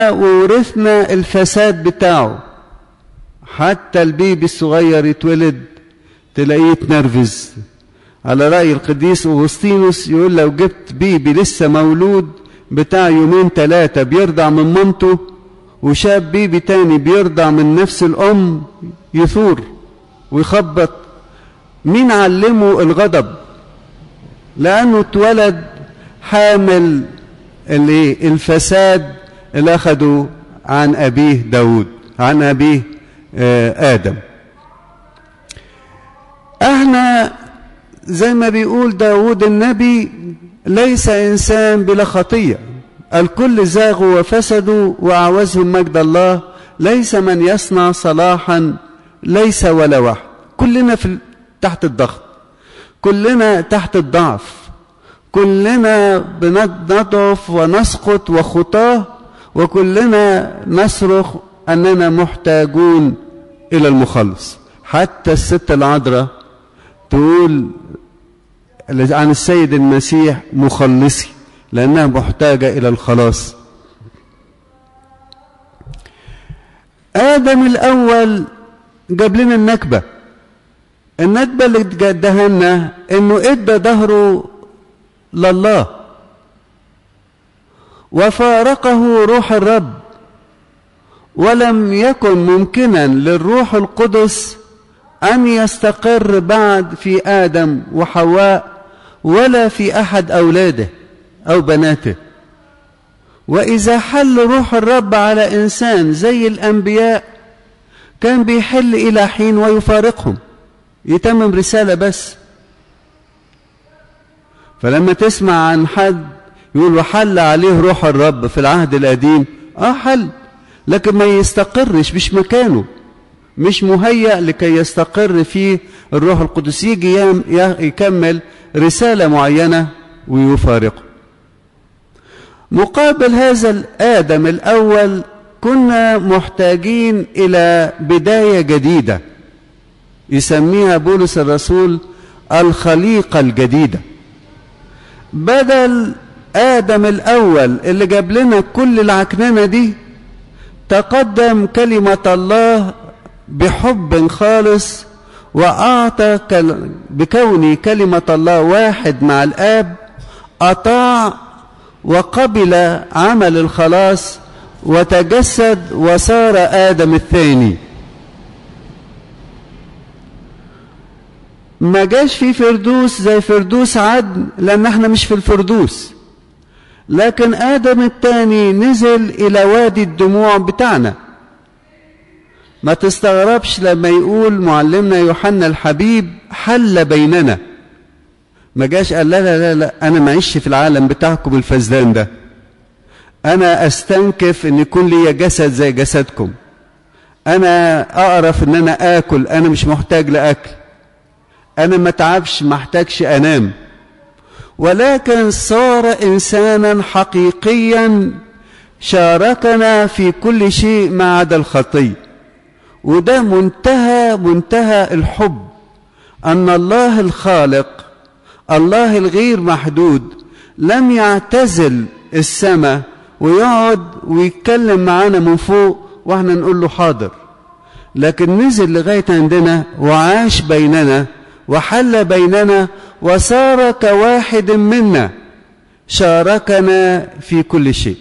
وورثنا الفساد بتاعه حتى البيبي الصغير يتولد تلاقيه تنرفز على رأي القديس أغسطينوس يقول لو جبت بيبي لسه مولود بتاع يومين ثلاثة بيرضع من مامته وشاب بيبي تاني بيرضع من نفس الأم يثور ويخبط مين علمه الغضب لأنه اتولد حامل الايه الفساد اللي أخده عن أبيه داود عن أبيه آدم احنا زي ما بيقول داود النبي ليس إنسان بلا خطية الكل زاغوا وفسدوا وأعوزهم مجد الله ليس من يصنع صلاحا ليس ولا واحد كلنا في تحت الضغط كلنا تحت الضعف كلنا بنضعف ونسقط وخطاه وكلنا نصرخ أننا محتاجون إلى المخلص حتى الست العذراء تقول عن السيد المسيح مخلصي لأنها محتاجة إلى الخلاص آدم الأول جاب لنا النكبة النكبة اللي اداها لنا إنه إدى ظهره لله وفارقه روح الرب ولم يكن ممكنا للروح القدس أن يستقر بعد في آدم وحواء ولا في أحد أولاده أو بناته وإذا حل روح الرب على إنسان زي الأنبياء كان بيحل إلى حين ويفارقهم يتمم رسالة بس فلما تسمع عن حد يقول وحل عليه روح الرب في العهد القديم اه حل لكن ما يستقرش مش مكانه مش مهيأ لكي يستقر فيه الروح القدس يجي يكمل رسالة معينة ويفارقه مقابل هذا الآدم الأول كنا محتاجين إلى بداية جديدة يسميها بولس الرسول الخليقة الجديدة بدل آدم الأول اللي جاب لنا كل العكننة دي تقدم كلمة الله بحب خالص وأعطى بكون كلمة الله واحد مع الآب أطاع وقبل عمل الخلاص وتجسد وصار آدم الثاني ما جاش في فردوس زي فردوس عدن لأن احنا مش في الفردوس لكن آدم الثاني نزل إلى وادي الدموع بتاعنا ما تستغربش لما يقول معلمنا يوحنا الحبيب حل بيننا ما جاش قال لا لا لا, لا أنا معيش في العالم بتاعكم الفزدان ده أنا أستنكف أن يكون لي جسد زي جسدكم أنا أعرف أن أنا آكل أنا مش محتاج لأكل أنا ما تعبش ما احتاجش أنام ولكن صار إنسانا حقيقيا شاركنا في كل شيء ما عدا الخطية وده منتهى منتهى الحب أن الله الخالق الله الغير محدود لم يعتزل السماء ويقعد ويتكلم معانا من فوق واحنا نقول له حاضر لكن نزل لغاية عندنا وعاش بيننا وحل بيننا وصار كواحد منا شاركنا في كل شيء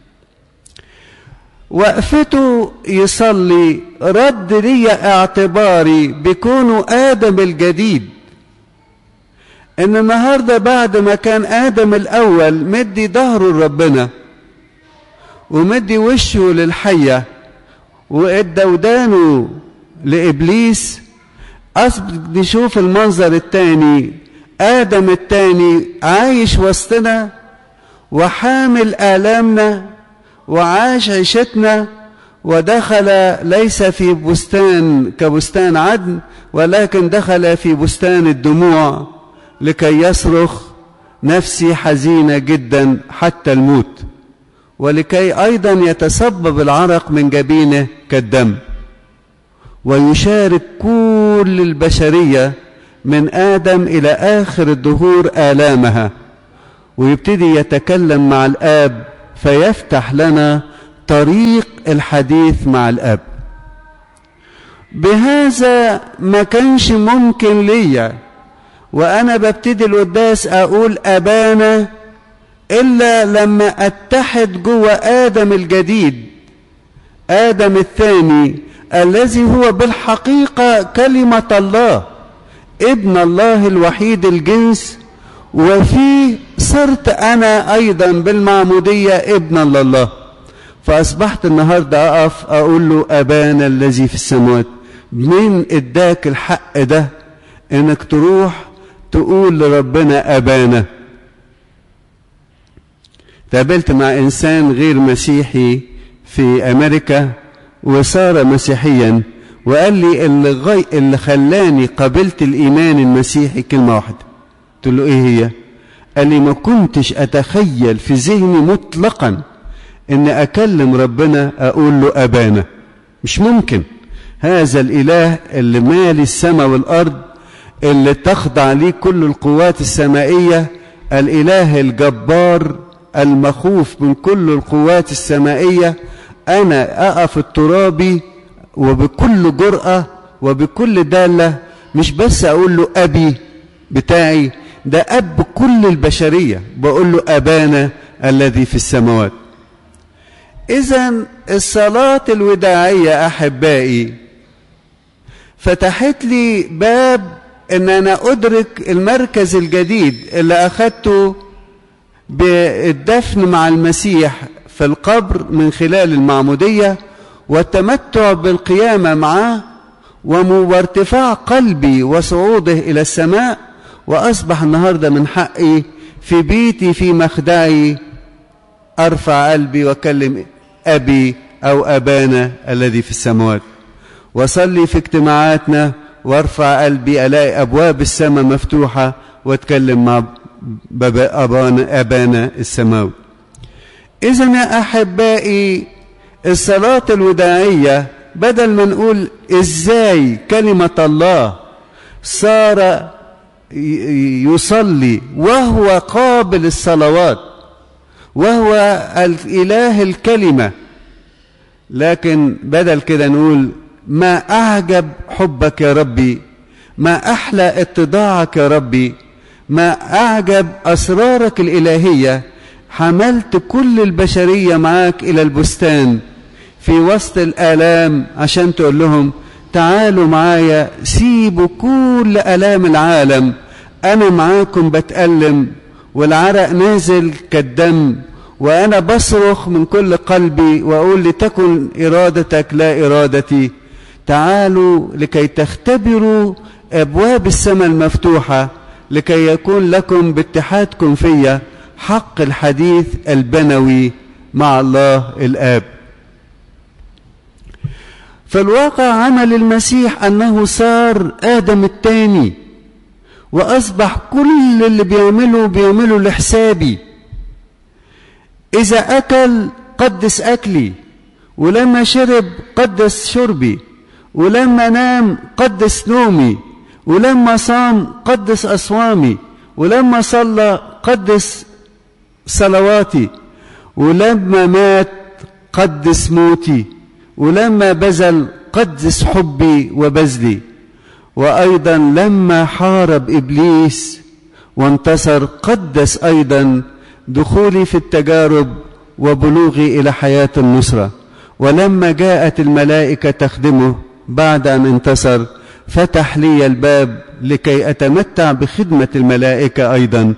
وقفته يصلي رد لي اعتباري بكونه آدم الجديد إن النهاردة بعد ما كان آدم الأول مدي ظهره لربنا ومدي وشه للحية وإدى ودانه لإبليس أصبح نشوف المنظر التاني آدم التاني عايش وسطنا وحامل آلامنا وعاش عيشتنا ودخل ليس في بستان كبستان عدن ولكن دخل في بستان الدموع لكي يصرخ نفسي حزينة جدا حتى الموت ولكي أيضا يتسبب العرق من جبينه كالدم ويشارك كل البشرية من آدم إلى آخر الدهور آلامها ويبتدي يتكلم مع الآب فيفتح لنا طريق الحديث مع الاب بهذا ما كانش ممكن ليا وانا ببتدي القداس اقول ابانا الا لما اتحد جوه ادم الجديد ادم الثاني الذي هو بالحقيقه كلمه الله ابن الله الوحيد الجنس وفيه صرت انا ايضا بالمعموديه ابنا لله فاصبحت النهارده اقف اقول له ابانا الذي في السماوات مين اداك الحق ده انك تروح تقول لربنا ابانا تقابلت مع انسان غير مسيحي في امريكا وصار مسيحيا وقال لي اللي, غي... اللي خلاني قبلت الايمان المسيحي كلمه واحده قلت له ايه هي قال لي ما كنتش اتخيل في ذهني مطلقا ان اكلم ربنا اقول له ابانا مش ممكن هذا الاله اللي مالي السماء والارض اللي تخضع ليه كل القوات السمائيه الاله الجبار المخوف من كل القوات السمائيه انا اقف الترابي وبكل جرأة وبكل دالة مش بس اقول له ابي بتاعي ده اب كل البشرية بقول له ابانا الذي في السماوات اذا الصلاة الوداعية احبائي فتحت لي باب ان انا ادرك المركز الجديد اللي اخدته بالدفن مع المسيح في القبر من خلال المعمودية والتمتع بالقيامة معه وارتفاع قلبي وصعوده إلى السماء وأصبح النهاردة من حقي في بيتي في مخدعي أرفع قلبي وأكلم أبي أو أبانا الذي في السماوات وصلي في اجتماعاتنا وارفع قلبي ألاقي أبواب السماء مفتوحة واتكلم مع أبانا, أبانا السماوي إذا يا أحبائي الصلاة الوداعية بدل ما نقول إزاي كلمة الله صار يصلي وهو قابل الصلوات وهو الإله الكلمة لكن بدل كده نقول ما أعجب حبك يا ربي ما أحلى اتضاعك يا ربي ما أعجب أسرارك الإلهية حملت كل البشرية معاك إلى البستان في وسط الآلام عشان تقول لهم تعالوا معايا سيبوا كل آلام العالم أنا معاكم بتألم والعرق نازل كالدم وأنا بصرخ من كل قلبي وأقول لتكن إرادتك لا إرادتي تعالوا لكي تختبروا أبواب السماء المفتوحة لكي يكون لكم باتحادكم فيا حق الحديث البنوي مع الله الآب فالواقع عمل المسيح أنه صار آدم الثاني وأصبح كل اللي بيعمله بيعمله لحسابي إذا أكل قدس أكلي ولما شرب قدس شربي ولما نام قدس نومي ولما صام قدس أصوامي ولما صلى قدس صلواتي ولما مات قدس موتي ولما بذل قدس حبي وبذلي وأيضا لما حارب إبليس وانتصر قدس أيضا دخولي في التجارب وبلوغي إلى حياة النصرة ولما جاءت الملائكة تخدمه بعد أن انتصر فتح لي الباب لكي أتمتع بخدمة الملائكة أيضا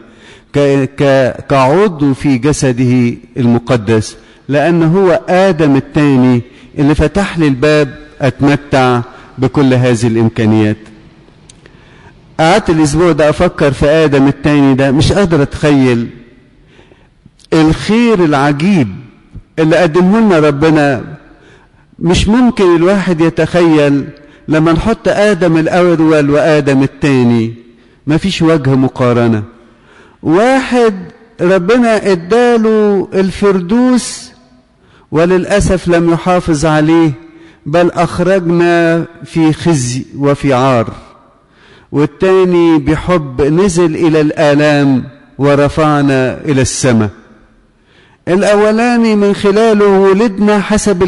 كعضو في جسده المقدس لأن هو آدم الثاني اللي فتح لي الباب أتمتع بكل هذه الإمكانيات قعدت الأسبوع ده أفكر في آدم الثاني ده مش قادر أتخيل الخير العجيب اللي قدمه لنا ربنا مش ممكن الواحد يتخيل لما نحط آدم الأول وآدم الثاني مفيش وجه مقارنة واحد ربنا اداله الفردوس وللأسف لم يحافظ عليه بل أخرجنا في خزي وفي عار والتاني بحب نزل إلى الآلام ورفعنا إلى السماء الأولاني من خلاله ولدنا حسب